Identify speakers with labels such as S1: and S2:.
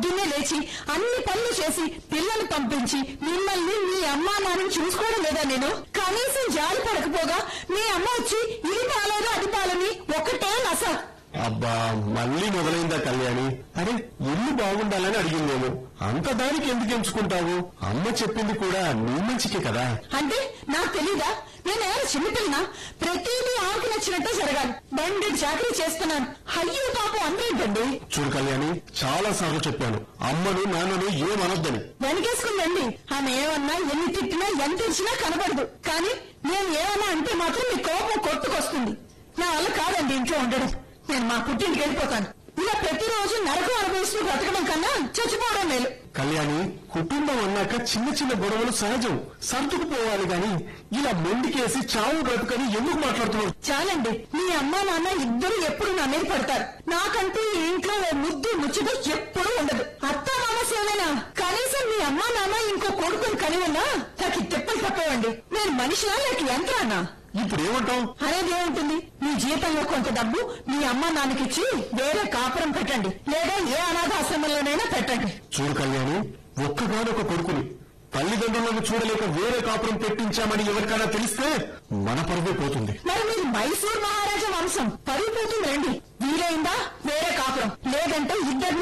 S1: పొద్దున్నే లేచి అన్ని పనులు చేసి పిల్లలు పంపించి మిమ్మల్ని మీ అమ్మా నాన్నని చూసుకోవడం లేదా నేను కనీసం జాలి పడకపోగా మీ అమ్మ వచ్చి ఇది పాలేదు అది పాలని ఒకటే నస
S2: అబ్బా మళ్ళీ మొదలైందా కళ్యాణి అరే ఇల్లు బాగుండాలని అడిగిందేమో అంత దానికి ఎందుకు ఎంచుకుంటావు అమ్మ చెప్పింది కూడా నీ మంచికే కదా
S1: అంటే నాకు తెలీదా నేను ఎవరు చిన్నపిల్లనా ప్రతిదీ ఆమెకు నచ్చినట్టే జరగాలి బండి చాకరీ చేస్తున్నాను అయ్యో పాపం అందరేంటండి
S2: చూడు కళ్యాణి చాలా సార్లు చెప్పాను అమ్మను నాన్నను ఏమనొద్దని
S1: వెనకేసుకుందండి ఆమె ఏమన్నా ఎన్ని తిట్టినా ఎంత ఇచ్చినా కనబడదు కానీ నేను ఏమన్నా అంటే మాత్రం మీ కోపం కొట్టుకొస్తుంది నా వల్ల కాదండి ఇంట్లో ఉండడం నేను మా పుట్టింటికి వెళ్ళిపోతాను ఇలా ప్రతిరోజు నరకం అనుభవిస్తూ బ్రతకడం కన్నా చచ్చిపోవడం మేలు
S2: కళ్యాణి కుటుంబం అన్నాక చిన్న చిన్న గొడవలు సహజం సర్దుకుపోవాలి గాని ఇలా మొండికేసి చావు బ్రతుకని ఎందుకు మాట్లాడుతున్నావు
S1: చాలండి మీ అమ్మ నాన్న ఇద్దరు ఎప్పుడు నా మీద పడతారు నాకంటూ ఈ ఇంట్లో ఓ ముద్దు ముచ్చట ఎప్పుడూ ఉండదు అత్త మామ సేవేనా కనీసం మీ అమ్మ నాన్న ఇంకో కొడుకుని కని ఉన్నా నాకు ఈ తిప్పలు తప్పవండి నేను మనిషినా లేక యంత్రాన్నా
S2: ఇప్పుడు ఏమంటావు
S1: అనేది ఏముంటుంది మీ జీతంలో కొంత డబ్బు మీ అమ్మ నాన్నకిచ్చి వేరే కాపురం పెట్టండి లేదా ఏ అనాథాశ్రమంలోనైనా పెట్టండి
S2: చూడు కళ్యాణి ఒక్కగానొక కొడుకుని తల్లిదండ్రులను చూడలేక వేరే కాపురం పెట్టించామని ఎవరికైనా తెలిస్తే మన పరువే పోతుంది
S1: మరి మీరు మైసూర్ మహారాజా వంశం పరుగు పోతుంది రండి వీలైందా వేరే కాపురం లేదంటే ఇద్దరు